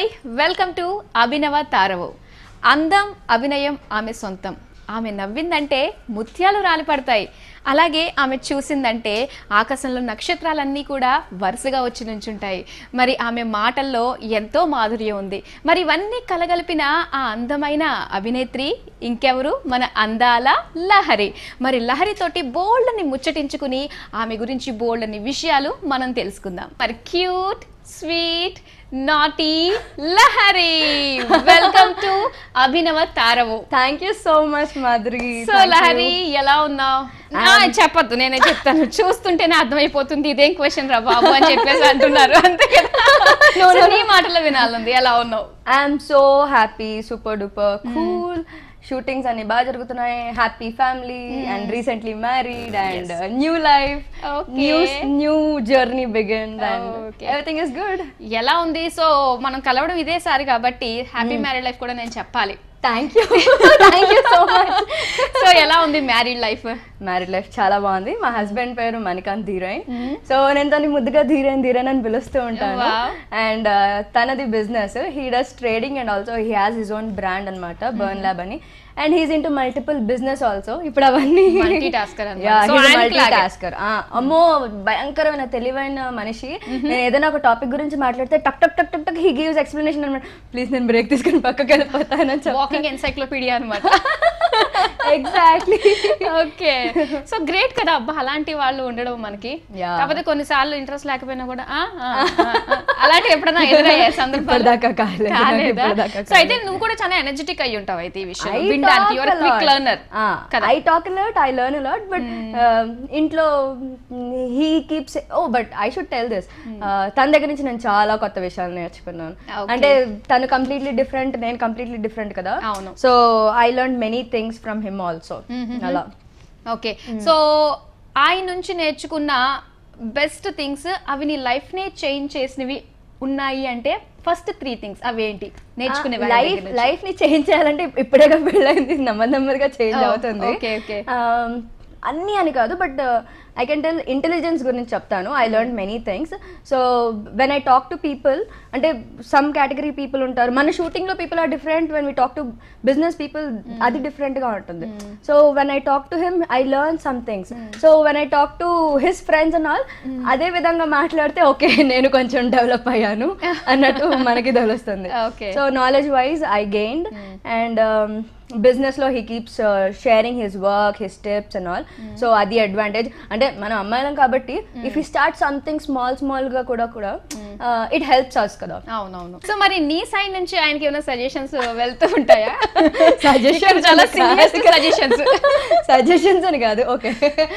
Welcome to అభినవ తారవు అందం అభినయం ఆమె సొంతం ఆమె నవ్విందంటే ముత్యాలు రాలిపడతాయి అలాగే ఆమె చూసిందంటే ఆకాశంలో నక్షత్రాలన్నీ కూడా వరుసగా వచ్చి నుంచుంటాయి మరి ఆమె మాటల్లో ఎంతో మాధుర్యం ఉంది మరి ఇవన్నీ కలగలిపిన ఆ అందమైన అభినేత్రి ఇంకెవరు మన అందాల లహరి మరి లహరితోటి బోల్డ్ని ముచ్చటించుకుని ఆమె గురించి బోల్డ్ని విషయాలు మనం తెలుసుకుందాం మరి cute sweet naughty Lahari welcome to అభినవ తారవు thank you so much Madhuri so Lahari ఎలా ఉన్నావు చెప్పొద్దు నేనే చెప్తాను చూస్తుంటేనే అర్థమైపోతుంది ఇదేం క్వశ్చన్ రా బాబు అని చెప్పేసి అంటున్నారు అంతే కదా So, నీ మాటలో వినాలంది ఎలా ఉన్నావు I'm so happy super duper cool shootings అన్ని బాగా జరుగుతున్నాయి happy family and recently married and new life Okay. New new journey begin and Okay. Everything is good ఎలా ఉంది సో మనం కలవడం ఇదేసారి కాబట్టి హ్యాపీ మ్యారీడ్ లైఫ్ కూడా నేను చెప్పాలి thank you thank you so much so ఎలా ఉంది మ్యారీడ్ లైఫ్ మ్యారీడ్ లైఫ్ చాలా బాగుంది మా హస్బెండ్ పేరు మణికాంత్ ధీరైన్ సో నేను తనని ముద్దుగా ధీరైన్ ధీరైన్ అని పిలుస్తూ ఉంటాను Wow. అండ్ తనది business he does trading and also he has his own brand అనమాట బర్న్ ల్యాబ్ అని and he's into multiple business also ఇప్పుడు అవన్నీ Multitasker అన్నమాట. So, ఆయనకి మల్టీ లాగే. టాస్కర్ అమ్మో భయంకరమైన తెలివైన మనిషి నేను ఏదైనా ఒక టాపిక్ గురించి మాట్లాడితే టక్ టక్ టక్ టక్ టక్ హీ గివ్స్ ఎక్స్ప్లెనేషన్ అనమాట ప్లీజ్ నేను బ్రేక్ తీసుకుని పక్కకి వెళ్ళిపోతానని చెప్పి వాకింగ్ ఎన్సైక్లోపీడియా అనమాట ఎగ్జాక్ట్లీ ఓకే సో గ్రేట్ కదా అబ్బా అలాంటి వాళ్ళు ఉండడం మనకి Yeah. కాకపోతే కొన్నిసార్లు ఇంట్రెస్ట్ లేకపోయినా కూడా ఆ, ఆ, ఆ, ఆ. అలాంటి ఎప్పుడైనా ఎదురయ్యే సందర్భాలు ఇప్పటిదాకా కాలేదు నాకు కాలేదా ఇప్పటిదాకా సో అయితే నువ్వు కూడా చాలా ఎనర్జెటిక్ అయి ఉంటావు అయితే ఈ విషయం I వినడానికి talk your a quick lot. Learner Ah, I talk a lot, I learn a lot, but uh, ఇంట్లో he keeps oh but I should tell this తన దగ్గర నుంచి నేను చాలా కొత్త విషయాలు నేర్చుకున్నాను Okay. అంటే తను కంప్లీట్లీ డిఫరెంట్ నేను కంప్లీట్లీ డిఫరెంట్ కదా అవును. So I learn many things from him also అలా ఓకే సో ఆయన నుంచి నేర్చుకున్న బెస్ట్ థింగ్స్ అవి నీ లైఫ్ నే చేంజ్ చేసినవి ఉన్నాయి అంటే ఫస్ట్ త్రీ థింగ్స్ అవి ఏంటి నేర్చుకునే లైఫ్ లైఫ్ ని చేంజ్ చేయాలంటే ఇప్పుడే పెళ్ళైంది నెమ్మది నెమ్మదిగా చేంజ్ Oh, అవుతుంది okay, okay. Um, అన్నీ అని కాదు but I can tell intelligence గురించి చెప్తాను I learn many things so when I talk to people అంటే సమ్ కేటగిరీ పీపుల్ ఉంటారు మన షూటింగ్ లో people are different when we talk to business people అది డిఫరెంట్ గా ఉంటుంది so when I talk to him I learn some things so when I talk to his friends and all అదే విధంగా మాట్లాడితే okay నేను కొంచెం develop అయ్యాను అన్నట్టు మనకి తెలుస్తుంది Okay. So knowledge wise I gained and business లో he keeps sharing his work his tips and all so అది అడ్వాంటేజ్ అంటే మనం అమ్మాయిలం కాబట్టి if you start something small small గా కూడా కూడా ఇట్ హెల్ప్స్ అస్ కదా అవునవును సో మరి నీ సైడ్ నుంచి ఆయనకి ఏమైనా సజెషన్స్ వెళ్తూ ఉంటాయా Suggestions చాలా అని కాదు. సజెషన్స్ సజెషన్స్ అని కాదు ఓకే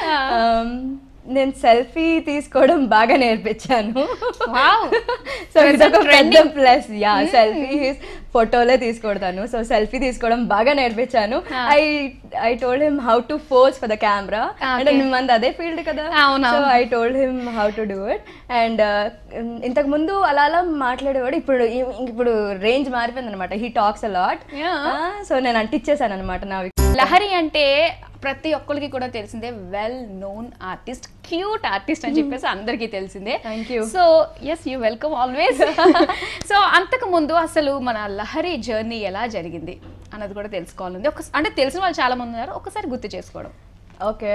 నేను సెల్ఫీ తీసుకోవడం బాగా నేర్పించాను వావ్ సో ఇదొక పెద్ద ప్లస్ యా సెల్ఫీ ఫోటోలే తీసుకొడతాను సో సెల్ఫీ తీసుకోవడం బాగా నేర్పించాను I I told him how to pose for the camera అంటే మంది అదే ఫీల్డ్ కదా అవును. So I told him how to do it and ఇంతకు ముందు అలా అలా మాట్లాడేవాడు ఇప్పుడు ఇ- ఇప్పుడు రేంజ్ మారిపోయింది అనమాట he talks a lot Yeah. So నేను అంటిచ్చేసాను అనమాట నా లహరి అంటే ప్రతి ఒక్కరికి కూడా తెలిసిందే well known artist cute artist అని చెప్పేసి అందరికీ తెలిసిందే Thank you. So yes you welcome always so అంతకు ముందు అసలు మన లహరి జర్నీ ఎలా జరిగింది అన్నది కూడా తెలుసుకోవాలంది ఒక అంటే తెలిసిన వాళ్ళు చాలా మంది ఉన్నారు ఒకసారి గుర్తు చేసుకోవడం ఓకే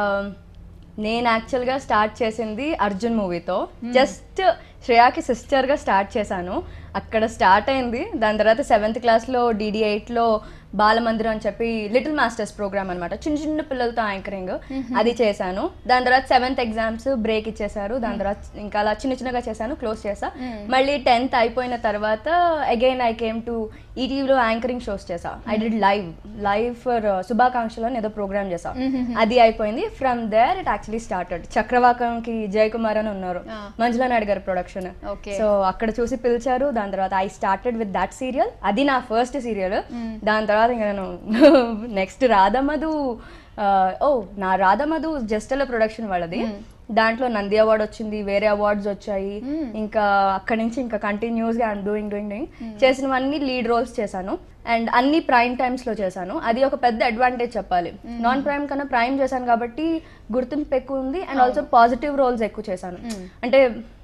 నేను యాక్చువల్గా స్టార్ట్ చేసింది అర్జున్ మూవీతో జస్ట్ శ్రేయాకి సిస్టర్గా స్టార్ట్ చేశాను అక్కడ స్టార్ట్ అయింది దాని తర్వాత సెవెంత్ క్లాస్లో డిడి ఎయిట్లో బాలమందిరం అని చెప్పి లిటిల్ మాస్టర్స్ ప్రోగ్రామ్ అనమాట చిన్న చిన్న పిల్లలతో యాంకరింగ్ అది చేశాను దాని తర్వాత సెవెంత్ ఎగ్జామ్స్ బ్రేక్ ఇచ్చేసారు దాని తర్వాత ఇంకా అలా చిన్న చిన్నగా చేశాను క్లోజ్ చేసా మళ్ళీ టెన్త్ అయిపోయిన తర్వాత అగైన్ ఐ కేమ్ టు ఈటీవీలో యాంకరింగ్ షోస్ చేసా I did live live for శుభాకాంక్షలు అని ఏదో ప్రోగ్రామ్ చేసా అది అయిపోయింది from there it actually started చక్రవాకంకి జయ్ కుమార్ అని ఉన్నారు మంజులా నాయుడు గారి ప్రొడక్షన్ Okay. సో అక్కడ చూసి పిలిచారు దాని తర్వాత I started with that serial అది నా ఫస్ట్ సీరియల్ దాని తర్వాత ఇంకా నేను నెక్స్ట్ రాధమధు ఆ, ఓ నా రాధమధు జస్టల ప్రొడక్షన్ వాళ్ళది దాంట్లో నంది అవార్డ్ వచ్చింది వేరే అవార్డ్స్ వచ్చాయి ఇంకా అక్కడి నుంచి ఇంకా కంటిన్యూస్ గా ఐమ్ డూయింగ్ డూయింగ్ డూయింగ్ చేసినవన్నీ లీడ్ రోల్స్ చేశాను అండ్ అన్ని ప్రైమ్ టైమ్స్ లో చేశాను అది ఒక పెద్ద అడ్వాంటేజ్ చెప్పాలి నాన్ ప్రైమ్ కన్నా ప్రైమ్ చేశాను కాబట్టి గుర్తింపు ఎక్కువ ఉంది అండ్ ఆల్సో పాజిటివ్ రోల్స్ ఎక్కువ చేశాను అంటే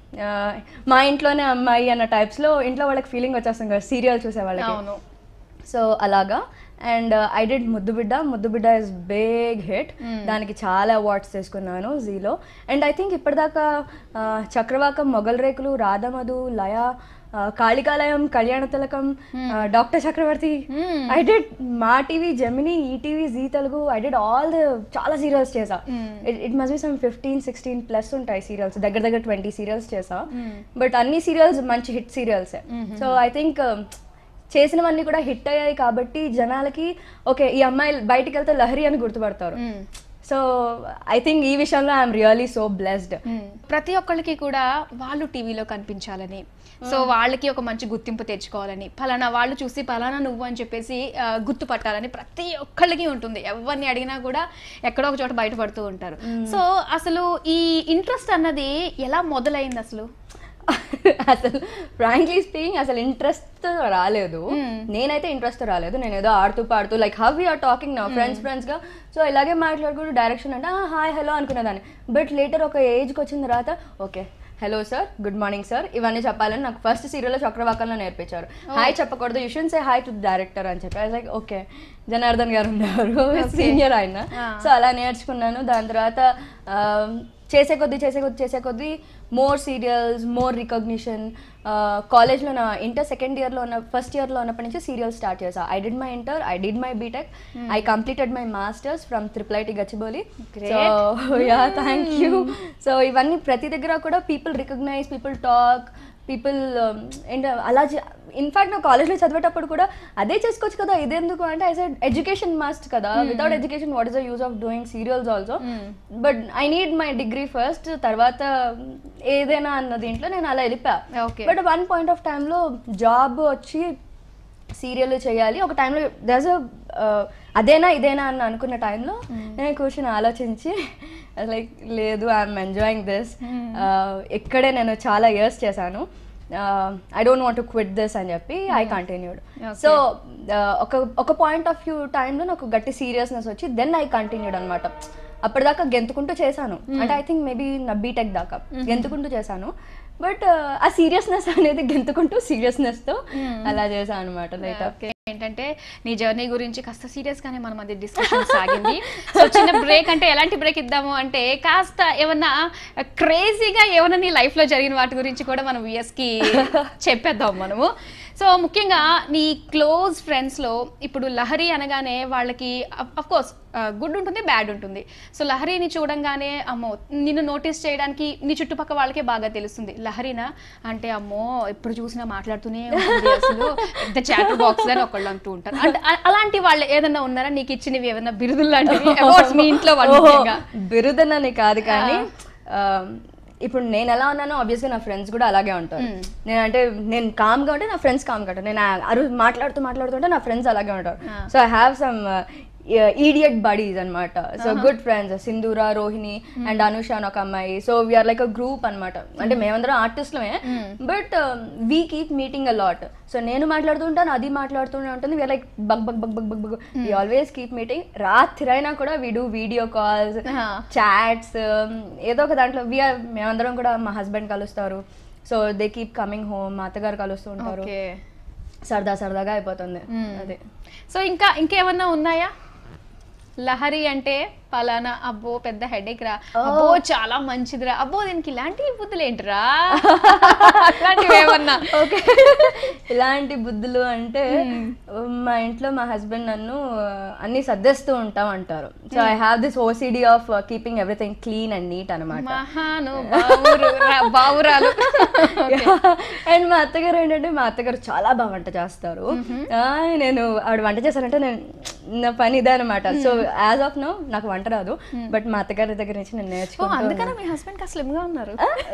మా ఇంట్లోనే అమ్మాయి అన్న టైప్స్లో ఇంట్లో వాళ్ళకి ఫీలింగ్ వచ్చేస్తుంది కదా సీరియల్ చూసే వాళ్ళకి అవును సో అలాగా అండ్ ఐ డిడ్ ముద్దు బిడ్డ ముద్దు బిడ్డ ఇస్ బిగ్ హిట్ దానికి చాలా అవార్డ్స్ తీసుకున్నాను జీలో అండ్ ఐ థింక్ ఇప్పటిదాకా ఆ, చక్రవాకం మొగల్ రేకులు రాధమధు లయ ఆ, కాళికాలయం కళ్యాణ తిలకం ఆ, doctor Chakravarthi I did Maa TV Gemini ETV Zee Telugu I did all the చాలా సీరియల్స్ చేసా it must be some fifteen sixteen plus ఉంటాయి సీరియల్స్ దగ్గర దగ్గర ట్వంటీ సీరియల్స్ చేసా బట్ అన్ని సీరియల్స్ మంచి హిట్ సీరియల్సే సో ఐ థింక్ చేసినవన్నీ కూడా హిట్ అయ్యాయి కాబట్టి జనాలకి ఓకే ఈ అమ్మాయి బయటికి వెళ్తే లహరి అని గుర్తుపడతారు సో ఐ థింక్ ఈ విషయంలో ఐఎమ్ రియలీ సో బ్లెస్డ్ ప్రతి ఒక్కళ్ళకి కూడా వాళ్ళు టీవీలో కనిపించాలని సో వాళ్ళకి ఒక మంచి గుర్తింపు తెచ్చుకోవాలని ఫలానా వాళ్ళు చూసి ఫలానా నువ్వు అని చెప్పేసి ఆ, గుర్తుపట్టాలని ప్రతి ఒక్కళ్ళకి ఉంటుంది ఎవరిని అడిగినా కూడా ఎక్కడో ఒక చోట బయటపడుతూ ఉంటారు సో అసలు ఈ ఇంట్రెస్ట్ అన్నది ఎలా మొదలైంది అసలు అసలు ఫ్రాంక్లీ స్పీకింగ్ అసలు ఇంట్రెస్ట్ రాలేదు నేనైతే ఇంట్రెస్ట్ రాలేదు నేను ఏదో ఆడుతూ పాడుతూ లైక్ హౌ ఆర్ టాకింగ్ నా ఫ్రెండ్స్ ఫ్రెండ్స్ గా సో ఇలాగే మాట్లాడుకుంటూ డైరెక్షన్ అంటే హాయ్ హలో అనుకునేదాన్ని బట్ లేటర్ ఒక ఏజ్కి వచ్చిన తర్వాత okay hello sir good morning sir ఇవన్నీ చెప్పాలని నాకు ఫస్ట్ సీరియల్లో చక్రవాకంలో నేర్పించారు హాయ్ చెప్పకూడదు you should say hi to director అని చెప్పి లైక్ ఓకే జనార్దన్ గారు ఉండేవారు సీనియర్ ఆయన సో అలా నేర్చుకున్నాను దాని తర్వాత ఆ, చేసే కొద్దీ చేసే కొద్దీ చేసే కొద్దీ మోర్ సీరియల్స్ మోర్ రికగ్నిషన్ కాలేజ్లో నా ఇంటర్ సెకండ్ ఇయర్లో ఉన్న ఫస్ట్ ఇయర్లో ఉన్నప్పటి నుంచి సీరియల్ స్టార్ట్ చేసా I did my inter I did my B Tech I completed my masters from triple IT Gachibowli so ya thank you so ఇవన్నీ ప్రతి దగ్గర కూడా people recognise people talk people and అలా ఇన్ఫాక్ట్ నా కాలేజ్లో చదివేటప్పుడు కూడా అదే చేసుకోవచ్చు కదా ఇదెందుకు అంటే ఐ సెడ్ ఎడ్యుకేషన్ మస్ట్ కదా without education what is the use of doing serials also but I need my degree first తర్వాత ఏదైనా అన్న దీంట్లో నేను అలా వెళ్ళిపోయా okay but one point of టైంలో జాబ్ వచ్చి సీరియల్ చేయాలి ఒక టైంలో దస్ అదేనా ఇదేనా అని అనుకున్న టైంలో నేను కూర్చొని ఆలోచించి లైక్ లేదు ఐఎమ్ ఎంజాయింగ్ దిస్ ఇక్కడే నేను చాలా ఇయర్స్ చేశాను I don't want quit this అని చెప్పి ఐ కంటిన్యూడ్ సో ఒక ఒక పాయింట్ ఆఫ్ వ్యూ టైంలో నాకు గట్టి సీరియస్నెస్ వచ్చి దెన్ ఐ కంటిన్యూడ్ అనమాట అప్పటిదాకా గెంతుకుంటూ చేశాను అంటే ఐ థింక్ మేబీ నా బీటెక్ దాకా గెంతుకుంటూ చేశాను బట్ ఆ సీరియస్నెస్ అనేది గెంతుకుంటూ సీరియస్నెస్ తో అలా చేశాను అనమాట లైట్ ఓకే ఏంటంటే నీ జర్నీ గురించి కాస్త సీరియస్ గానే మన మధ్య డిస్కషన్ సాగింది సో చిన్న బ్రేక్ అంటే ఎలాంటి బ్రేక్ ఇద్దాము అంటే కాస్త ఏమన్నా క్రేజీగా ఏమన్నా నీ లైఫ్ లో జరిగిన వాటి గురించి కూడా మనం విఎస్ కి చెప్పేద్దాం మనము సో ముఖ్యంగా నీ క్లోజ్ ఫ్రెండ్స్ లో ఇప్పుడు లహరి అనగానే వాళ్ళకి అఫ్ కోర్స్ గుడ్ ఉంటుంది బ్యాడ్ ఉంటుంది సో లహరిని చూడంగానే అమ్మో నిన్ను నోటీస్ చేయడానికి నీ చుట్టుపక్కల వాళ్ళకే బాగా తెలుస్తుంది లహరినా అంటే అమ్మో ఎప్పుడు చూసినా మాట్లాడుతూనే ఉంటుంది అసలు పెద్ద చాటర్ బాక్స్ అని ఒకళ్ళు అంటూ ఉంటారు అంటే అ- అలాంటి వాళ్ళు ఏదన్నా ఉన్నారా నీకు ఇచ్చినవి ఏదన్నా బిరుదులు లాంటివి అవార్డ్స్ మీ ఇంట్లో వాళ్ళు ఓహో, ముఖ్యంగా. బిరుదనని కాదు కానీ ఆ, ఇప్పుడు నేను ఎలా ఉన్నానో ఆబ్వియస్గా నా ఫ్రెండ్స్ కూడా అలాగే ఉంటారు నేను అంటే నేను కామ్గా ఉంటే నా ఫ్రెండ్స్ కామ్గా ఉంటారు నేను ఆ- అరు మాట్లాడుతూ మాట్లాడుతుంటే నా ఫ్రెండ్స్ అలాగే ఉంటారు so I have some idiot buddies అన్నమాట so good friends Sindhura Rohini and Anusha అని ఒక అమ్మాయి so we are like a group అన్నమాట అంటే మేమందరం ఆర్టిస్ట్లమే but we keep meeting a lot so నేను మాట్లాడుతుంటాను అది మాట్లాడుతూనే ఉంటుంది we are like bug bug bug bug bug bug we always keep meeting రాత్రి అయినా కూడా we do video calls Ah. Chats ఏదో ఒక దాంట్లో వీఆర్ మేమందరం కూడా మా హస్బెండ్ కలుస్తారు so they keep coming home మా అత్తగారు కలుస్తూ ఉంటారు ఓకే సరదా సరదాగా అయిపోతుంది అదే సో ఇంకా ఇంకేమన్నా ఉన్నాయా లహరి అంటే పలానా అబ్బో పెద్ద హెడేక్ రా అబ్బో చాలా మంచిదిరా అబ్బో దీనికి ఇలాంటి బుద్ధులు ఏంటిరా అట్లాంటివి ఏమన్నా ఓకే ఇలాంటి బుద్ధులు అంటే మా ఇంట్లో మా హస్బెండ్ నన్ను ఆ, అన్ని సర్దేస్తూ ఉంటాం అంటారు so I have this OCD of keeping everything clean and neat అనమాట మహాను బావురు రా- బావురాలు అండ్ మా అత్తగారు ఏంటంటే మా అత్తగారు చాలా బాగా వంట చేస్తారు ఆ, నేను ఆవిడ వంట చేశారంటే నేను నా పని ఇదే అనమాట సో యాజ్ ఆఫ్ నో నాకు వంట రాదు బట్ మా అత్తగారి దగ్గర నుంచి నేను ఓ నేర్చుకుంటాను అందుకనే మీ హస్బెండ్ కాస్త స్లిమ్ గా ఉన్నారు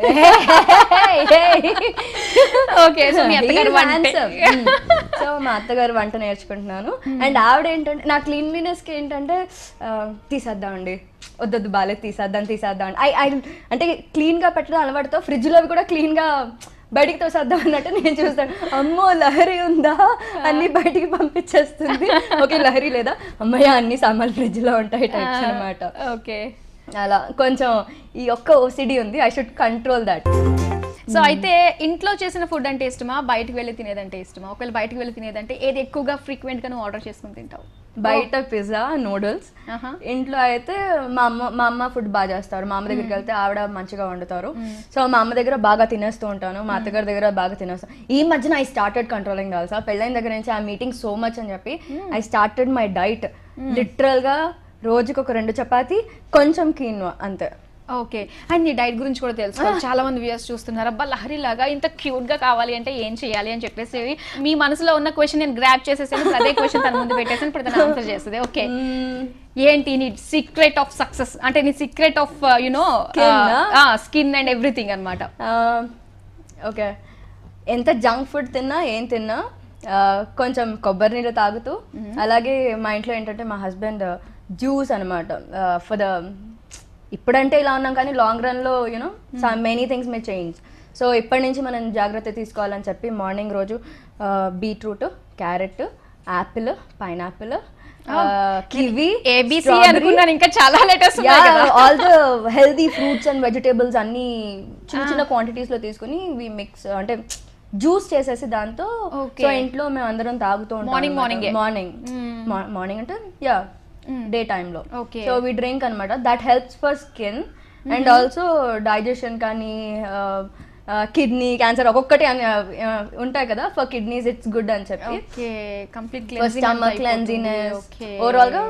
ఓకే సో మీ అత్తగారు వంటే. సో మా అత్తగారు వంట నేర్చుకుంటున్నాను అండ్ ఆవిడ ఏంటంటే నా క్లీన్లీనెస్ కి ఏంటంటే ఆ, తీసేద్దామండి వద్దొద్దు బాగాలేదు తీసేద్దాం తీసేద్దాం ఐ ఐ అంటే క్లీన్ గా పెట్టడం అలవాటుతో ఫ్రిడ్జ్ లో కూడా క్లీన్ గా బయటికి తోసేద్దాం అన్నట్టు నేను చూస్తాను అమ్మో లహరి ఉందా అన్ని బయటికి పంపించేస్తుంది ఓకే లహరి లేదా అమ్మయ్య అన్ని సామాన్లు ఫ్రిడ్జ్ లో ఉంటాయి టైప్స్ అనమాట ఓకే అలా కొంచెం ఈ ఒక్క ఓసిడి ఉంది I should control that so అయితే ఇంట్లో చేసిన ఫుడ్ అంటే ఇష్టమా బయటకు వెళ్ళి తినేదంటే ఇష్టమా ఒకవేళ బయటకు వెళ్ళి తినేదంటే ఏది ఎక్కువగా ఫ్రీక్వెంట్ గా నువ్వు ఆర్డర్ చేసుకుని తింటావు బయట పిజ్జా నూడిల్స్ ఆహా. ఇంట్లో అయితే మా అమ్మ మా అమ్మ ఫుడ్ బాగా చేస్తారు మా అమ్మ దగ్గరికి వెళ్తే ఆవిడ మంచిగా వండుతారు సో మా అమ్మ దగ్గర బాగా తినేస్తూ ఉంటాను మా అత్తగారి దగ్గర బాగా తినేస్తాను ఈ మధ్యన ఐ స్టార్టెడ్ కంట్రోలింగ్ తెలుసా పెళ్ళైన దగ్గర నుంచి ఆ మీటింగ్ సో మచ్ అని చెప్పి I started my diet literal గా రోజుకి ఒక రెండు చపాతి కొంచెం కీన్వా అంతే ఓకే అండ్ నీ డైట్ గురించి కూడా తెలుసుకోవాలి చాలా మంది వ్యూయర్స్ చూస్తున్నారు అబ్బా లహరి లాగా ఇంత క్యూట్ గా కావాలి అంటే ఏం చేయాలి అని చెప్పేసి మీ మనసులో ఉన్న క్వశ్చన్ నేను గ్రాప్ చేసేసాను ఇప్పుడు అదే క్వశ్చన్ తన ముందు పెట్టేసాను ఇప్పుడు తను ఆన్సర్ చేస్తుంది ఓకే ఏంటి నీ సీక్రెట్ ఆఫ్ సక్సెస్ అంటే నీ సీక్రెట్ ఆఫ్ యునో Skin ఆ? స్కిన్ అండ్ ఎవ్రీథింగ్ అన్నమాట ఓకే ఎంత జంక్ ఫుడ్ తిన్నా ఏం తిన్నా ఆ, కొంచెం కొబ్బరి నీళ్ళు తాగుతూ అలాగే మా ఇంట్లో ఏంటంటే మా హస్బెండ్ జ్యూస్ అనమాట ఫర్ ద ఇప్పుడంటే ఇలా ఉన్నాం కానీ లాంగ్ రన్లో you know many things may change so ఇప్పటి నుంచి మనం జాగ్రత్త తీసుకోవాలని చెప్పి మార్నింగ్ రోజు beetroot carrot apple pineapple kiwi ABC అనుకున్నాను ఇంకా చాలా letters all the healthy fruits and vegetables అన్ని చిన్న చిన్న క్వాంటిటీస్ లో తీసుకుని వి మిక్స్ అంటే జ్యూస్ చేసేసి దాంతో Okay. సో ఇంట్లో మేము అందరం తాగుతూ ఉంటాం Morning, morning ఏ? మార్నింగ్ మార్నింగ్ అంటే యా డే లో Okay. సో వి డ్రింక్ అనమాట that helps for skin and also digestion కానీ కిడ్నీ క్యాన్సర్ ఒక్కొక్కటి అని, ఆ, ఉంటాయి కదా ఫర్ కిడ్నీస్ ఇట్స్ గుడ్ అని చెప్పి okay complete for stomach cleanliness overall గా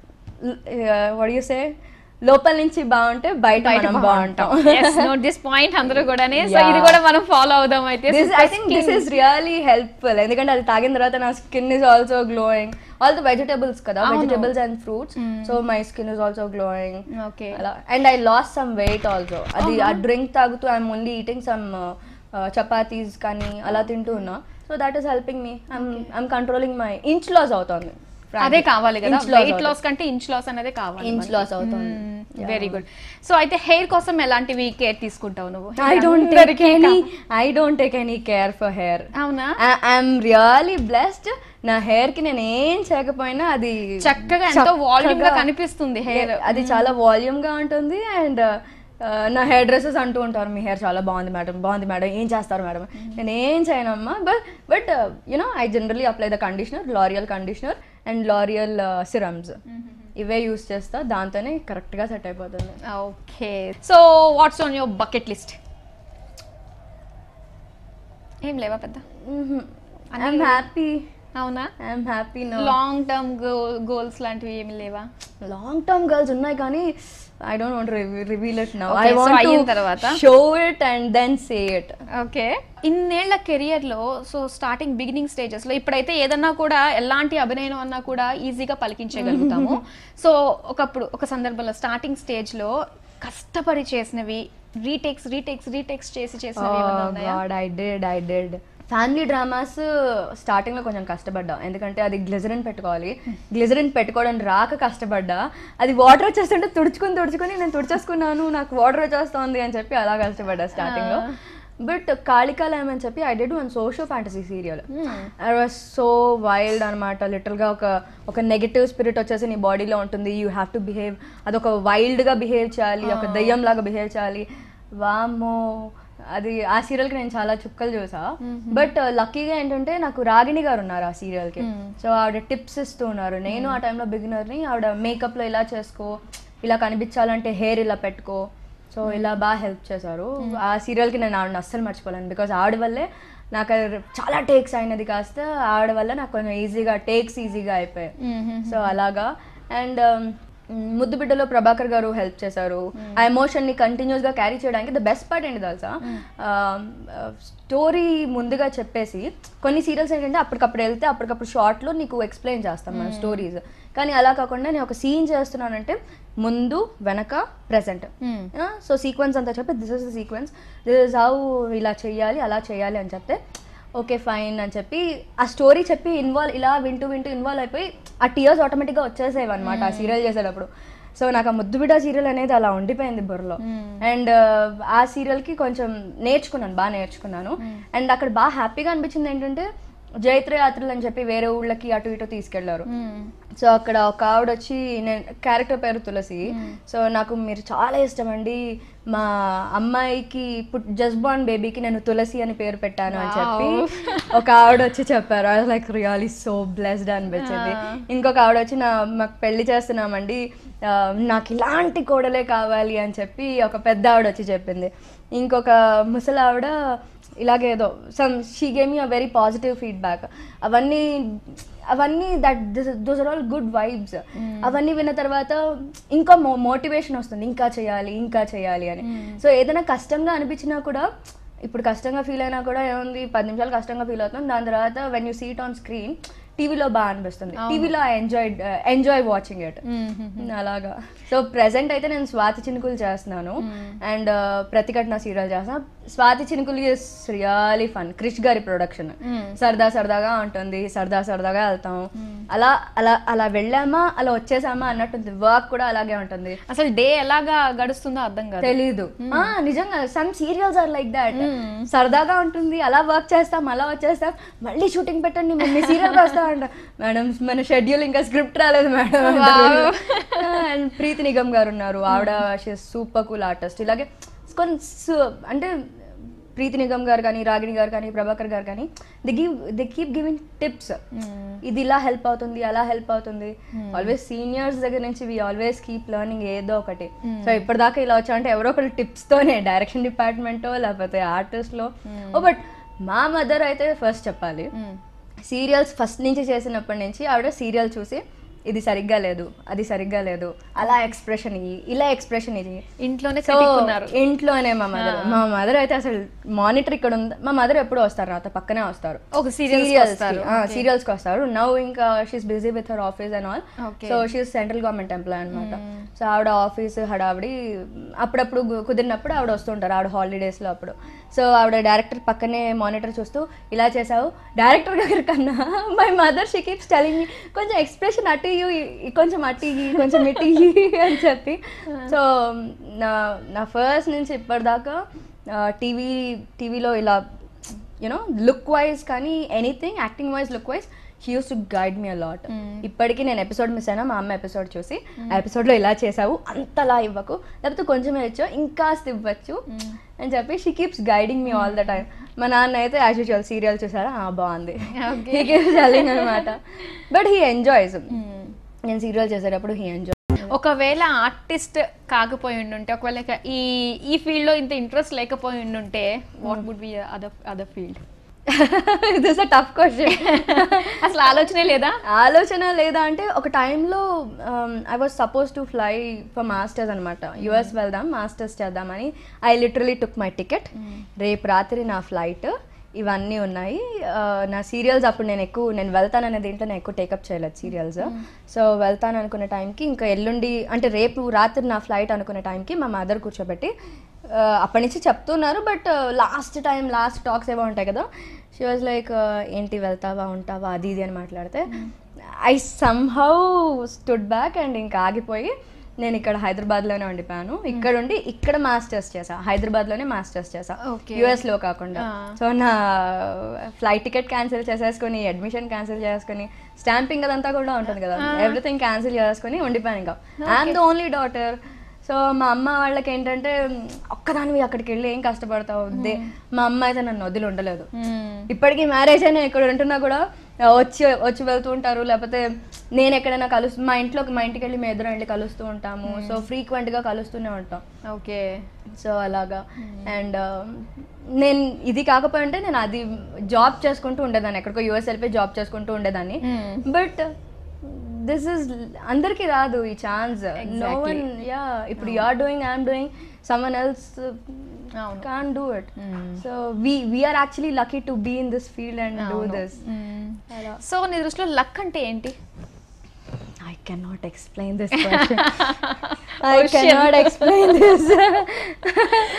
వాట్ యు సే లోపల నుంచి బాగుంటే బయట మనం బాగుంటాం నోట్ దిస్ పాయింట్ అందరూ కూడానే సో ఇది కూడా మనం ఫాలో అవుదాం అయితే this I think this is really helpful ఎందుకంటే అది తాగిన తర్వాత నా skin is also glowing all the vegetables కదా vegetables and fruits so my skin is also glowing okay అలా and I lost some weight also అది ఆ డ్రింక్ తాగుతూ I'm only eating some chapatis కానీ అలా తింటూ ఉన్నా so that is helping me I'm controlling my inch loss అవుతుంది అదే కావాలి కదా Inch loss వెయిట్ అవుతుంది. లాస్ కంటే ఇంచ్ లాస్ అనేది కావాలి ఇంచ్ లాస్ అవుతుంది వెరీ గుడ్ సో అయితే హెయిర్ కోసం ఎలాంటివి కేర్ తీసుకుంటావు నువ్వు I don't take any I don't take any care for hair అవునా ఐఎమ్ రియలీ బ్లెస్డ్ నా హెయిర్ కి నేను ఏం చేయకపోయినా అది చక్కగా ఎంతో వాల్యూమ్ గా చక్కగా- కనిపిస్తుంది హెయిర్ అది చాలా వాల్యూమ్ గా ఉంటుంది అండ్ నా హెయిర్ డ్రెస్సెస్ అంటూ ఉంటారు మీ హెయిర్ చాలా బాగుంది మేడం బాగుంది మేడం ఏం చేస్తారు మేడం నేను ఏం చేయనమ్మా but but you know I generally apply the conditioner L'Oréal conditioner and L'Oréal serums ఇవే యూస్ చేస్తా దాంతోనే కరెక్ట్గా సెట్ అయిపోతుంది okay so what's on your bucket list ఏం లేవా పెద్ద ఐఎమ్ హ్యాపీ అవునా I'm happy no long term goals లాంటివి ఏమి లేవా లాంగ్ టర్మ్ గర్ల్స్ ఉన్నాయి కానీ I don't want reveal it now Okay, I so అయిన వాంట్ తర్వాత? Show it and then say it okay ఇన్నేళ్ల కెరియర్లో సో స్టార్టింగ్ బిగినింగ్ స్టేజెస్లో ఇప్పుడైతే ఏదన్నా కూడా ఎలాంటి అభినయం అన్నా కూడా ఈజీగా పలికించగలుగుతాము సో ఒకప్పుడు ఒక సందర్భంలో స్టార్టింగ్ స్టేజ్లో కష్టపడి చేసినవి రీటేక్స్ రీటేక్స్ రీటేక్స్ చేసి చేసినవి ఏమన్నా ఉన్నాయా god I did I did family dramas starting లో కొంచెం కష్టపడ్డా ఎందుకంటే అది గ్లిజరిన్ పెట్టుకోవాలి గ్లిజరిన్ పెట్టుకోవడం రాక కష్టపడ్డా అది వాటర్ వచ్చేస్తుంటే తుడుచుకొని తుడుచుకొని నేను తుడిచేసుకున్నాను నాకు వాటర్ వచ్చేస్తోంది అని చెప్పి అలా కష్టపడ్డా స్టార్టింగ్ లో బట్ కాళికాలయం అని చెప్పి I did one socio fantasy serial I was so wild అనమాట లిటిల్గా ఒక ఒక నెగటివ్ స్పిరిట్ వచ్చేసి నీ బాడీలో ఉంటుంది యూ హ్యావ్ టు బిహేవ్ అదొక వైల్డ్గా బిహేవ్ చేయాలి ఒక దయ్యం లాగా బిహేవ్ చేయాలి వామో అది ఆ సీరియల్కి నేను చాలా చుక్కలు చూసా బట్ లక్కీగా ఏంటంటే నాకు రాగిణి గారు ఉన్నారు ఆ సీరియల్కి సో ఆవిడ టిప్స్ ఇస్తూ ఉన్నారు నేను ఆ టైంలో బిగినర్ని ఆవిడ మేకప్లో ఇలా చేసుకో ఇలా కనిపించాలంటే హెయిర్ ఇలా పెట్టుకో సో ఇలా బాగా హెల్ప్ చేశారు ఆ సీరియల్కి నేను ఆవిడని అస్సలు మర్చిపోలేను బికాజ్ ఆవిడ వల్లే నాకు అది చాలా టేక్స్ అయినది కాస్త ఆవిడ వల్ల నాకు కొంచెం ఈజీగా టేక్స్ ఈజీగా అయిపోయాయి సో అలాగా అండ్ ముద్దు బిడ్డలో ప్రభాకర్ గారు హెల్ప్ చేశారు ఆ ఎమోషన్ ని కంటిన్యూస్ గా క్యారీ చేయడానికి ద బెస్ట్ పార్ట్ ఏంటి తెలుసా స్టోరీ ముందుగా చెప్పేసి కొన్ని సీరియల్స్ ఏంటంటే అప్పటికప్పుడు వెళ్తే అప్పటికప్పుడు షార్ట్ లో నీకు ఎక్స్ప్లెయిన్ చేస్తాం మన స్టోరీస్ కానీ అలా కాకుండా నేను ఒక సీన్ చేస్తున్నానంటే ముందు వెనక ప్రెసెంట్ సో సీక్వెన్స్ అంతా చెప్పి this is the sequence this is how ఇలా చేయాలి అలా చేయాలి అని చెప్తే ఓకే ఫైన్ అని చెప్పి ఆ స్టోరీ చెప్పి ఇన్వాల్వ్ ఇలా వింటూ వింటూ ఇన్వాల్వ్ అయిపోయి ఆ టీయర్స్ ఆటోమేటిక్గా వచ్చేసేవి అనమాట ఆ సీరియల్ చేసేటప్పుడు సో నాకు ఆ ముద్దుబిడ్డ సీరియల్ అనేది అలా ఉండిపోయింది బుర్రలో అండ్ ఆ సీరియల్కి కొంచెం నేర్చుకున్నాను బాగా నేర్చుకున్నాను అండ్ అక్కడ బాగా హ్యాపీగా అనిపించింది ఏంటంటే జైత్ర యాత్రలు అని చెప్పి వేరే ఊళ్ళకి అటు ఇటు తీసుకెళ్లారు మ్మ్. సో అక్కడ ఒక ఆవిడ వచ్చి నేను క్యారెక్టర్ పేరు తులసి సో నాకు మీరు చాలా ఇష్టం అండి మా అమ్మాయికి పుట్ జస్ట్ బార్న్ బేబీకి నేను తులసి అని పేరు పెట్టాను అని చెప్పి ఒక ఆవిడ వచ్చి చెప్పారు I like really so blessed అనిపించింది ఇంకొక ఆవిడ వచ్చి నా మాకు పెళ్లి చేస్తున్నామండి ఆ, నాకు ఇలాంటి కోడలే కావాలి అని చెప్పి ఒక పెద్ద ఆవిడ వచ్చి చెప్పింది ఇంకొక ముసలి ఆవిడ ఇలాగే ఏదో some she gave you a very positive feedback అవన్నీ అవన్నీ that those are all good vibes అవన్నీ విన్న తర్వాత ఇంకా మో మోటివేషన్ వస్తుంది ఇంకా చేయాలి ఇంకా చేయాలి అని సో ఏదైనా కష్టంగా అనిపించినా కూడా ఇప్పుడు కష్టంగా ఫీల్ అయినా కూడా ఏముంది పది నిమిషాలు కష్టంగా ఫీల్ అవుతుంది దాని తర్వాత when you see it on screen టీవీలో బాగా అనిపిస్తుంది టీవీలో I enjoy enjoy watching it hmm. అలాగా సో ప్రెసెంట్ అయితే నేను స్వాతి చినుకులు చేస్తున్నాను అండ్ ప్రతిఘటన సీరియల్ చేస్తున్నాను స్వాతి చినుకులు ఇస్ రియలీ ఫన్ క్రిష్ గారి ప్రొడక్షన్ సరదా సరదాగా ఉంటుంది సరదా సరదాగా వెళ్తాం అలా అలా అలా వెళ్ళామా అలా వచ్చేసామా అన్నట్టుంది వర్క్ కూడా అలాగే ఉంటుంది అసలు డే ఎలాగా గడుస్తుందో అర్థం కాదు తెలీదు ఆ, నిజంగా some serials are like that సరదాగా ఉంటుంది అలా వర్క్ చేస్తాం అలా వచ్చేస్తాం మళ్ళీ షూటింగ్ పెట్టండి మీ సీరియల్ వస్తామంట మేడం మన షెడ్యూల్ ఇంకా స్క్రిప్ట్ రాలేదు మేడం అండ్ ప్రీతి నిగమ్ గారు ఉన్నారు ఆవిడ సూపర్ కూల్ ఆర్టిస్ట్ ఇలాగే కొన్ని సు- అంటే ప్రీతి నిగమ్ గారు కానీ రాగిణి గారు కానీ ప్రభాకర్ గారు కానీ the give the keep giving tips ఇది ఇలా హెల్ప్ అవుతుంది అలా హెల్ప్ అవుతుంది ఆల్వేస్ సీనియర్స్ దగ్గర నుంచి వి ఆల్వేస్ కీప్ లెర్నింగ్ ఏదో ఒకటి సో ఇప్పటిదాకా ఇలా వచ్చా అంటే ఎవరో ఒకరు టిప్స్ తోనే డైరెక్షన్ డిపార్ట్మెంట్ లేకపోతే ఆర్టిస్ట్ లో ఓ బట్ మా మదర్ అయితే ఫస్ట్ చెప్పాలి మ్మ్. సీరియల్స్ ఫస్ట్ నుంచి చేసినప్పటి నుంచి ఆవిడ సీరియల్ చూసి ఇది సరిగ్గా లేదు అది సరిగ్గా లేదు అలా ఎక్స్ప్రెషన్ ఇయ్యి ఇలా ఎక్స్ప్రెషన్ ఇయ్యి ఇంట్లోనే సో కట్టుకున్నారు ఇంట్లోనే మా మదర్ మా మదర్ అయితే అసలు మానిటర్ ఇక్కడ ఉంది మా మదర్ ఎప్పుడు వస్తారు నాతో పక్కనే వస్తారు ఒక సీరియల్స్ సీరియల్స్ వస్తారు సీరియల్స్ కి వస్తారు నౌ ఇంకా she's busy with her office and all Okay. So she's central government employee అనమాట సో ఆవిడ ఆఫీస్ హడావిడి అప్పుడప్పుడు గు- కుదిరినప్పుడు ఆవిడ వస్తుంటారు ఆవిడ హాలిడేస్ లో అప్పుడు సో ఆవిడ డైరెక్టర్ పక్కనే మానిటర్ చూస్తూ ఇలా చేసావు డైరెక్టర్ గారి కన్నా my mother she keeps telling me కొంచెం ఎక్స్ప్రెషన్ అటు ఇయ్యి, ఇ- కొంచెం అటు ఇయ్యి, కొంచెం ఇటు ఇయ్యి అని చెప్పి సో నా నా ఫస్ట్ నుంచి ఇప్పటిదాకా టీవీ టీవీలో ఇలా యునో లుక్ వైజ్ కానీ anything acting wise look wise she used to guide me a lot ఇప్పటికీ నేను ఎపిసోడ్ మిస్ అయినా మా అమ్మ ఎపిసోడ్ చూసి ఆ ఎపిసోడ్లో ఇలా చేసావు అంతలా ఇవ్వకు లేకపోతే కొంచెం ఇవ్వచ్చు ఇంకాస్త ఇవ్వచ్చు అని చెప్పి she keeps guiding me all the time మా నాన్న అయితే యాజ్ యూజువల్ సీరియల్ చూసారా ఆ, బాగుంది Okay. హీ కీప్స్ టెల్లింగ్ అనమాట బట్ హీ ఎంజాయ్స్ నేను సీరియల్ చేసేటప్పుడు హీ ఎంజాయ్ ఒకవేళ ఆర్టిస్ట్ కాకపోయి ఉండుంటే ఒకవేళ ఇక ఈ ఈ ఫీల్డ్ లో ఇంత ఇంట్రెస్ట్ లేకపోయి ఉండుంటే what would be other other field this a tough question అసలు ఆలోచనే లేదా ఆలోచన లేదా అంటే ఒక టైంలో I was suppose to fly for masters అనమాట యుఎస్ వెళ్దాం మాస్టర్స్ చేద్దామని I literally took my ticket రేపు రాత్రి నా ఫ్లైట్ ఇవన్నీ ఉన్నాయి Uh, నా సీరియల్స్ అప్పుడు నేను ఎక్కువ నేను వెళ్తాననే దీంట్లో నేను ఎక్కువ టేకప్ చేయలేదు సీరియల్స్ సో వెళ్తాను అనుకునే టైంకి ఇంకా ఎల్లుండి అంటే రేపు రాత్రి నా ఫ్లైట్ అనుకునే టైంకి మా మదర్ కూర్చోబెట్టి uh, అప్పటి నుంచి చెప్తున్నారు but last time last talks ఏవో ఉంటాయి కదా షీ వాజ్ లైక్ ఏంటి వెళ్తావా ఉంటావా అది ఇది అని మాట్లాడితే I somehow stood back and ఇంకా ఆగిపోయి నేను ఇక్కడ హైదరాబాద్లోనే ఉండిపోయాను ఇక్కడ ఉండి ఇక్కడ మాస్టర్స్ చేసా హైదరాబాద్లోనే మాస్టర్స్ చేసా Okay. యుఎస్లో కాకుండా Ah. సో నా ఫ్లైట్ టికెట్ క్యాన్సిల్ చేసేసుకొని అడ్మిషన్ క్యాన్సిల్ చేసుకొని స్టాంపింగ్ అదంతా కూడా ఉంటుంది కదా ఎవ్రీథింగ్ క్యాన్సిల్ చేసుకొని ఉండిపోయాను ఇంకా I'm the only daughter so మా అమ్మ వాళ్ళకి ఏంటంటే "మ్, ఒక్కదానివి అక్కడికి వెళ్ళి ఏం కష్టపడతావు వద్దే మా అమ్మ అయితే నన్ను వదిలి ఉండలేదు ఇప్పటికీ మ్యారేజ్ అయినా ఇక్కడ ఉంటున్నా కూడా ఆ, వచ్చి వచ్చి వెళ్తూ ఉంటారు లేకపోతే నేను ఎక్కడైనా కలుస్తూ మా ఇంట్లోకి మా ఇంటికి వెళ్ళి మేము ఇద్దరం వెళ్ళి కలుస్తూ ఉంటాము సో ఫ్రీక్వెంట్గా కలుస్తూనే ఉంటాం ఓకే సో అలాగా అండ్ నేను ఇది కాకపోయి ఉంటే నేను అది జాబ్ చేసుకుంటూ ఉండేదాన్ని ఎక్కడికో యూఎస్ వెళ్ళిపోయి జాబ్ చేసుకుంటూ ఉండేదాన్ని బట్ దిస్ ఇస్ అందరికీ రాదు ఈ ఛాన్స్ నో వన్ యా ఇప్పుడు you are doing I'm doing someone else అవును can do it so we we are actually lucky to be in this field and do this so నీ దృష్టిలో luck అంటే ఏంటి I cannot explain this question. I cannot explain this.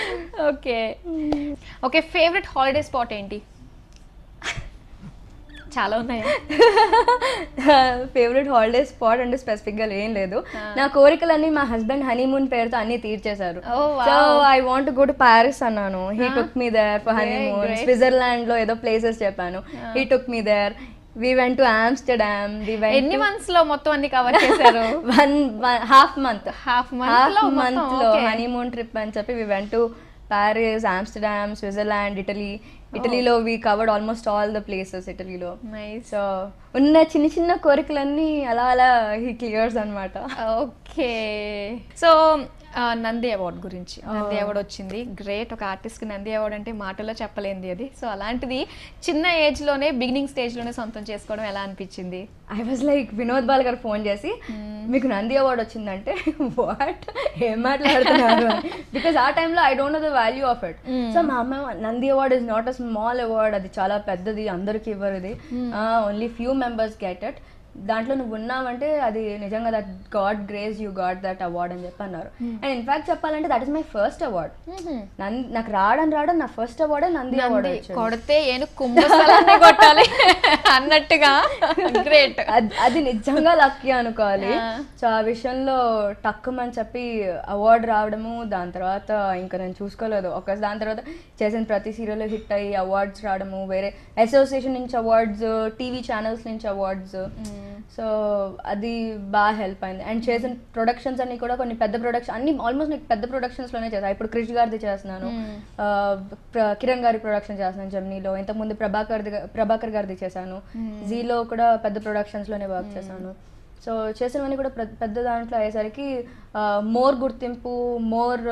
Okay okay favourite holiday spot ఏంటి చాలా ఉన్నాయా favourite holiday spot అంటే specific గా ఏం లేదు నా కోరికలన్నీ మా హస్బెండ్ హనీమూన్ పేరుతో అన్ని తీర్చేశారు Oh, wow. So I want go to Paris అన్నాను he took me there for honeymoon great. Switzerland లో ఏదో ప్లేసెస్ చెప్పాను he took me there we went to Amsterdam we ఎన్ని మంత్స్ లో మొత్తం అన్ని కవర్ చేశారు one half month half month half లో మంత్ మొత్తం లో okay. హనీమూన్ ట్రిప్ అని చెప్పి we went to Paris Amsterdam Switzerland Italy ఇటలీలో we covered almost all the places ఇటలీలో నైస్ సో ఉన్న చిన్న చిన్న కోరికలన్నీ అలా అలా హీ క్లియర్స్ అనమాట ఓకే సో నంది అవార్డ్ గురించి నంది అవార్డ్ వచ్చింది గ్రేట్ ఒక ఆర్టిస్ట్కి నంది అవార్డ్ అంటే మాటలో చెప్పలేంది అది సో అలాంటిది చిన్న ఏజ్లోనే బిగినింగ్ స్టేజ్లోనే సొంతం చేసుకోవడం ఎలా అనిపించింది I was like Vinod Bal గారు ఫోన్ చేసి మీకు నంది అవార్డ్ వచ్చిందంటే వాట్ ఏం మాట్లాడుతున్నారు బికాస్ ఆ టైంలో I don't know the value of it so మా అమ్మ Nandi award is not a small award అది చాలా పెద్దది అందరికి ఇవ్వరు ఇది only few members get it దాంట్లో నువ్వు ఉన్నావంటే అది నిజంగా that god grace you god that award అని చెప్పి అన్నారు అండ్ ఇన్ఫాక్ట్ చెప్పాలంటే that is my first award నాకు రావడం రావడం నా ఫస్ట్ అవార్డే నంది అవార్డ్ నంది వచ్చింది కొడితే ఏను కుంభస్థలాన్ని కొట్టాలి అన్నట్టుగా గ్రేట్ అది- అది నిజంగా లక్కీ అనుకోవాలి సో ఆ విషయంలో టక్కుమని చెప్పి అవార్డు రావడము దాని తర్వాత ఇంకా నేను చూసుకోలేదు ఒక దాని తర్వాత చేసిన ప్రతి సీరియల్ హిట్ అయ్యి అవార్డ్స్ రావడము వేరే అసోసియేషన్ నుంచి అవార్డ్స్ టీవీ ఛానల్స్ నుంచి అవార్డ్స్ సో అది బాగా హెల్ప్ అయింది అండ్ చేసిన ప్రొడక్షన్స్ అన్ని కూడా కొన్ని పెద్ద ప్రొడక్షన్ అన్ని ఆల్మోస్ట్ నీకు పెద్ద productions లోనే చేస్తాను ఇప్పుడు క్రిష్ గారిది చేస్తున్నాను ఆ, ప్ర- కిరణ్ గారి ప్రొడక్షన్ చేస్తున్నాను జమ్నీలో ఇంతకుముందు ప్రభాకర్ ప్రభాకర్ గారిది చేశాను జీలో కూడా పెద్ద productions లోనే వర్క్ చేశాను సో చేసినవన్నీ కూడా ప్ర- పెద్ద దాంట్లో అయ్యేసరికి మోర్ గుర్తింపు మోర్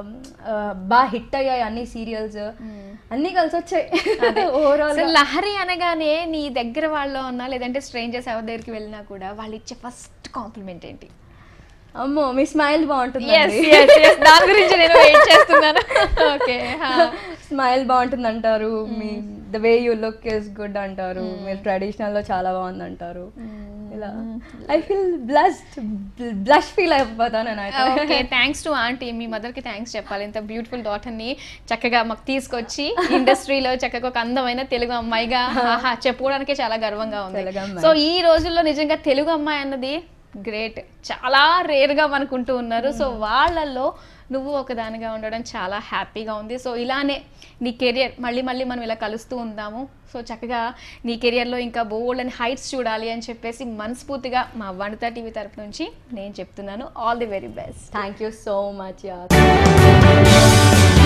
బాగా హిట్ అయ్యాయి అన్ని సీరియల్స్ అన్నీ కలిసి వచ్చాయి ఓవరాల్ అసలు లహరి అనగానే నీ దగ్గర వాళ్ళు ఉన్నా లేదంటే స్ట్రేంజర్స్ ఎవరి దగ్గరికి వెళ్ళినా కూడా వాళ్ళు ఇచ్చే ఫస్ట్ కాంప్లిమెంట్ ఏంటి అమ్మో మీ స్మైల్ బాగుంటుంది Yes, yes, yes. దాని గురించి నేను వెయిట్ చేస్తున్నాను ఓకే స్మైల్ బాగుంటుంది అంటారు మీ the way you look is good అంటారు మీరు ట్రెడిషనల్ లో చాలా బాగుంది అంటారు ఇలా I feel blessed blush feel అయిపోతాను నేను ఓకే థ్యాంక్స్ టు ఆంటీ మీ మదర్ కి థ్యాంక్స్ చెప్పాలి ఇంత బ్యూటిఫుల్ డాటర్ ని చక్కగా మాకు తీసుకొచ్చి ఇండస్ట్రీలో చక్కగా ఒక అందమైన తెలుగు అమ్మాయిగా ఆహా చెప్పుకోవడానికి చాలా గర్వంగా ఉంది తెలుగు అమ్మాయి. సో ఈ రోజుల్లో నిజంగా తెలుగు అమ్మాయి అన్నది గ్రేట్ చాలా రేర్ గా మనకుంటూ ఉన్నారు సో వాళ్ళల్లో నువ్వు ఒకదానిగా ఉండడం చాలా హ్యాపీగా ఉంది సో ఇలానే నీ కెరియర్ మళ్ళీ మళ్ళీ మనం ఇలా కలుస్తూ ఉందాము సో చక్కగా నీ కెరియర్లో ఇంకా బోల్డ్ అని హైట్స్ చూడాలి అని చెప్పేసి మనస్ఫూర్తిగా మా వనిత టీవీ తరపు నుంచి నేను చెప్తున్నాను all the very best thank you so much yeah